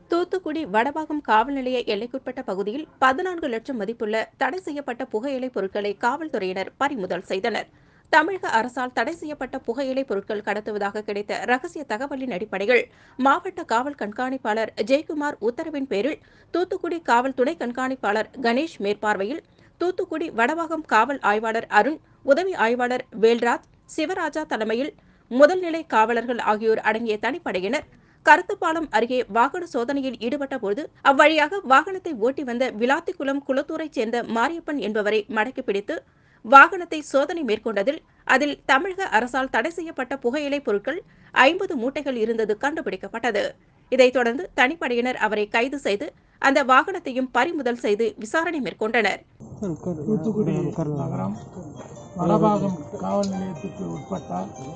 தூத்துக்குடி வடபாகம் காவல் நிலைய எல்லைக்குட்பட்ட பகுதியில் பதினான்கு லட்சம் மதிப்புள்ள தடை செய்யப்பட்ட புகையிலை பொருட்களை காவல்துறையினர் பறிமுதல் செய்தனர் தமிழக அரசால் தடை செய்யப்பட்ட புகையிலை பொருட்கள் கடத்துவதாக கிடைத்த ரகசிய தகவலின் அடிப்படையில் மாவட்ட காவல் கண்காணிப்பாளர் ஜெயக்குமார் உத்தரவின் பேரில் தூத்துக்குடி காவல் துணை கண்காணிப்பாளர் கணேஷ் மேற்பார்வையில் தூத்துக்குடி வடபாகம் காவல் ஆய்வாளர் அருண் உதவி ஆய்வாளர் வேல்ராஜ் சிவராஜா தலைமையில் முதல்நிலை காவலர்கள் ஆகியோர் அடங்கிய தனிப்படையினர் கருத்துப்பாலம் அருகே வாகன சோதனையில் ஈடுபட்ட போது அவ்வழியாக வாகனத்தை ஓட்டி வந்த விளாத்திக்குளம் குளத்தூரைச் சேர்ந்த மாரியப்பன் என்பவரை மடக்கி பிடித்து வாகனத்தை சோதனை மேற்கொண்டதில் அதில் தமிழக அரசால் தடை செய்யப்பட்ட புகையிலை பொருட்கள் ஐம்பது மூட்டைகள் இருந்தது கண்டுபிடிக்கப்பட்டது இதைத் தொடர்ந்து தனிப்படையினர் அவரை கைது செய்து அந்த வாகனத்தையும் பறிமுதல் செய்து விசாரணை மேற்கொண்டனர் தூத்துக்குடி நகரம் வடபாகம் காவல் நிலையத்துக்கு உட்பட்ட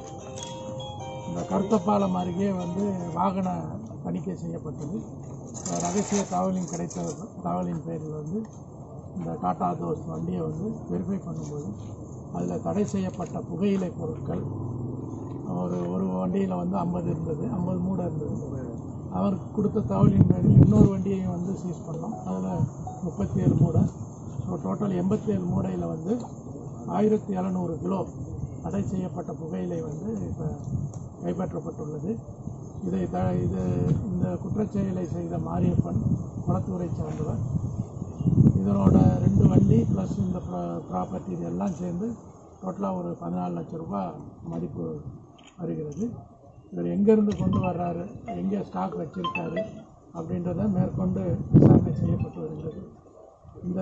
இந்த கருத்தப்பாலம் அருகே வந்து வாகன தணிக்கை செய்யப்பட்டது ரகசிய தகவலின் கிடைத்த தகவலின் பேரில் வந்து இந்த டாடா தோஸ் வண்டியை வந்து வெரிஃபை பண்ணும்போது அதில் தடை செய்யப்பட்ட புகையிலை பொருட்கள் ஒரு ஒரு வண்டியில் வந்து ஐம்பது இருந்தது ஐம்பது மூடை இருந்தது அவர் கொடுத்த தகவலின் பேரில் இன்னொரு வண்டியையும் வந்து சீஸ் பண்ணோம் அதில் முப்பத்தி ஏழு மூடை ஸோ டோட்டல் எண்பத்தி ஏழு மூடையில் வந்து ஆயிரத்தி எழுநூறு கிலோ தடை செய்யப்பட்ட புகையிலை வந்து இப்போ கைப்பற்றப்பட்டுள்ளது இதை த இது இந்த குற்றச்செயலை செய்த மாரியப்பன் குளத்தூரை சார்ந்தவர் இதனோட ரெண்டு வண்டி ப்ளஸ் இந்த ப்ராப்பர்ட்டி இது எல்லாம் சேர்ந்து டோட்டலாக ஒரு பதினாலு லட்சம் ரூபாய் மதிப்பு வருகிறது இவர் எங்கேருந்து கொண்டு வர்றாரு எங்கே ஸ்டாக் வச்சுருக்காரு அப்படின்றத மேற்கொண்டு விசாரணை செய்யப்பட்டு வருகிறது இந்த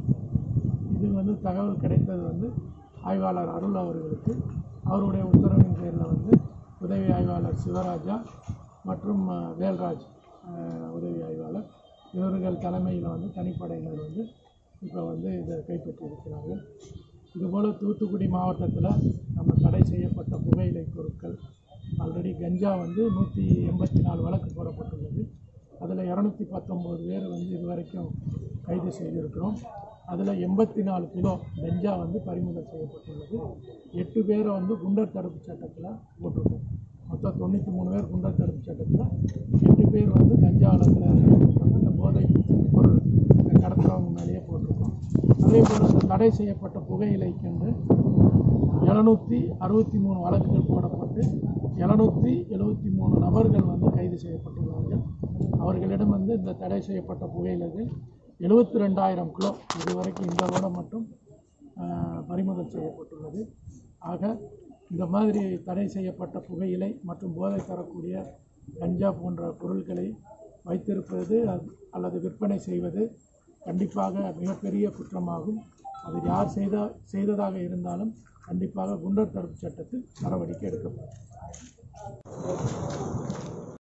இது வந்து தகவல் கிடைத்தது வந்து ஆய்வாளர் அருள் அவர்களுக்கு அவருடைய உத்தரவின் பேரில் வந்து உதவி ஆய்வாளர் சிவராஜா மற்றும் அஹ், வேல்ராஜ் அஹ், உதவி ஆய்வாளர் இவர்கள் தலைமையில் வந்து தனிப்படையினர் வந்து இப்போ வந்து இதை கைப்பற்றியிருக்கிறார்கள் இதுபோல் தூத்துக்குடி மாவட்டத்தில் நம்ம தடை செய்யப்பட்ட புகையிலை பொருட்கள் ஆல்ரெடி கஞ்சா வந்து நூற்றி எண்பத்தி நாலு வழக்கு போடப்பட்டுள்ளது அதில் இரநூத்தி பத்தொம்போது பேர் வந்து இதுவரைக்கும் கைது செய்திருக்கிறோம் அதில் எண்பத்தி நாலு கிலோ கஞ்சா வந்து பறிமுதல் செய்யப்பட்டுள்ளது எட்டு பேரை வந்து குண்டர் தடுப்பு சட்டத்தில் போட்டிருக்கோம் மொத்தம் தொண்ணூற்றி மூணு பேர் குண்டர் தடுப்பு சட்டத்தில் எட்டு பேர் வந்து கஞ்சா வழக்கில் அந்த போதை பொருள் கடத்துறவங்க மேலேயே போட்டிருக்கோம் அதே போல் இந்த தடை செய்யப்பட்ட புகையிலைக்கென்று எழுநூற்றி அறுபத்தி மூணு வழக்குகள் போடப்பட்டு எழுநூற்றி எழுபத்தி மூணு நபர்கள் வந்து கைது செய்யப்பட்டுள்ளார்கள் அவர்களிடம் வந்து இந்த தடை செய்யப்பட்ட புகையிலைகள் எழுபத்தி ரெண்டாயிரம் கிலோ இதுவரைக்கும் இந்த வருடம் மட்டும் ஆஹ், பறிமுதல் செய்யப்பட்டுள்ளது ஆக இந்த மாதிரி தடை செய்யப்பட்ட புகையிலை மற்றும் போதை தரக்கூடிய கஞ்சா போன்ற பொருட்களை வைத்திருப்பது அது- அல்லது விற்பனை செய்வது கண்டிப்பாக மிகப்பெரிய குற்றமாகும் அது யார் செய்த செய்ததாக இருந்தாலும் கண்டிப்பாக குண்டர் தடுப்பு சட்டத்தில் நடவடிக்கை எடுக்கப்படும்